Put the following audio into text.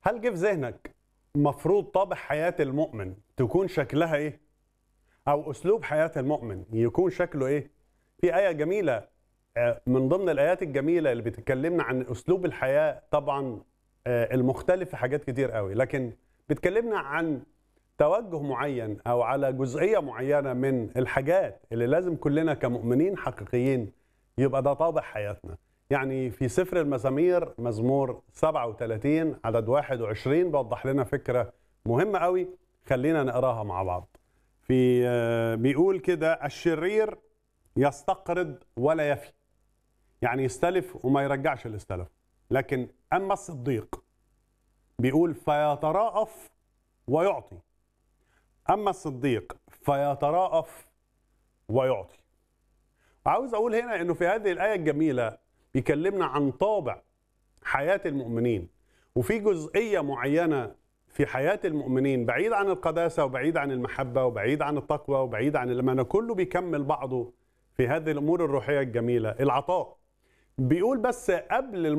هل جه في ذهنك مفروض طابع حياة المؤمن تكون شكلها ايه؟ أو أسلوب حياة المؤمن يكون شكله ايه؟ في آية جميلة آه، من ضمن الآيات الجميلة اللي بتكلمنا عن أسلوب الحياة طبعا آه، المختلف في حاجات كتير قوي لكن بتكلمنا عن توجه معين أو على جزئية معينة من الحاجات اللي لازم كلنا كمؤمنين حقيقيين يبقى ده طابع حياتنا يعني في سفر المزامير مزمور 37 عدد 21 بوضح لنا فكرة مهمة قوي خلينا نقراها مع بعض في آه، بيقول كده الشرير يستقرض ولا يفي يعني يستلف وما يرجعش اللي استلف لكن أما الصديق بيقول فيتراءف ويعطي أما الصديق فيتراءف ويعطي وعاوز أقول هنا أنه في هذه الآية الجميلة بيكلمنا عن طابع حياة المؤمنين وفي جزئية معينة في حياة المؤمنين بعيد عن القداسة وبعيد عن المحبة وبعيد عن التقوى وبعيد عن الأمانة كله بيكمل بعضه في هذه الأمور الروحية الجميلة العطاء بيقول بس قبل